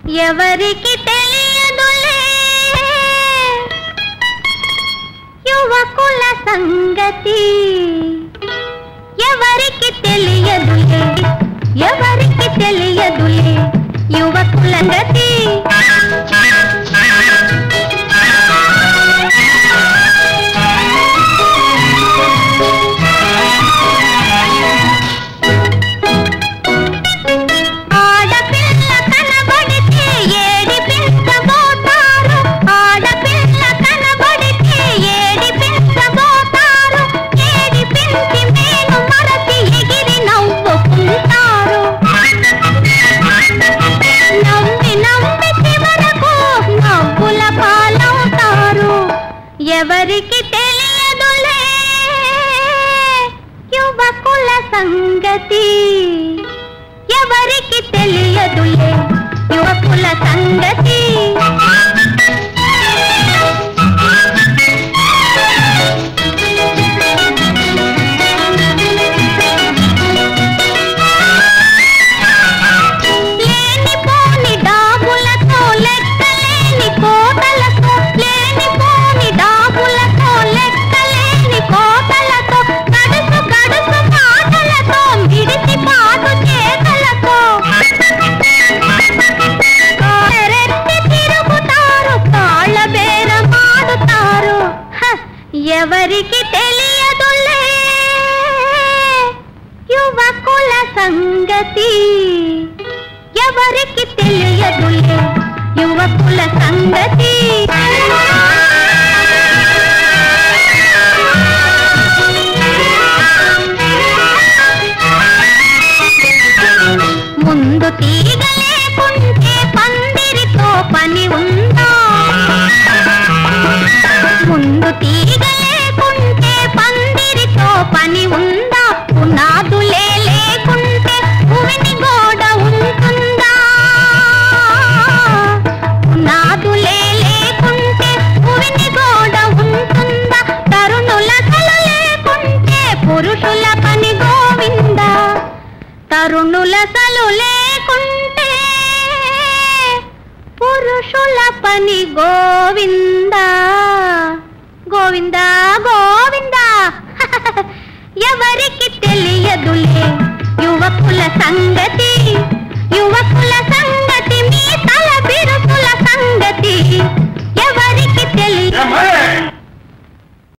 ఎవరికి తెలియదులే యువకుల సంగతి ఎవరికి తెలియదులే ఎవరికి తెలియదులే యువకుల గతి ఆడపిల్ల కనబడితే ఏడిపించబోతారు ఆడపిల్ల కనబడితే ఏడిపించబోతారు ఏడిపించి మేను మరచి ఎగిరి నవ్వుకుంటారు నవ్వి నవ్వి చివరకు నవ్వుల పాలవుతారు ఎవరికి తెలియదులే యువకుల సంగతి ఎవరికి తెలియదులే యువకుల సంగతి లేనిపోని డాబులతో లెక్కలేని కోతలతో లేనిపోని డాబులతో లెక్కలేని కోతలతో గడుసు గడుసు మాటలతో మిడిసి పాటు చేతలతో కాళ్ళరెత్తి తిరుగుతారు కాళ్ళ బేరమాడుతారు హ, ఎవరికి తెలియదులే యువకుల సంగతి ఎవరికి తెలియదులే యువకుల సంగతి ముందు తీగ లేకుంటే పందిరితో పని ఉందా ముందు తీగ లేకుంటే పందిరితో పని ఉందా పునాదులే లేకుంటే భూమిని గోడ ఉంటుందా పునాదులే లేకుంటే భూమిని గోడ ఉంటుందా తరుణుల కలు లేకుంటే పురుషుల పని గోవిందా తరుణుల సలు లేకుంటే పురుషుల పని గోవిందా గోవిందా గోవిందా ఎవరికి తెలియదులే యువకుల సంగతి యువకుల సంగతి మీ తల బిరుకుల సంగతి ఎవరికి తెలియదు ఏహే!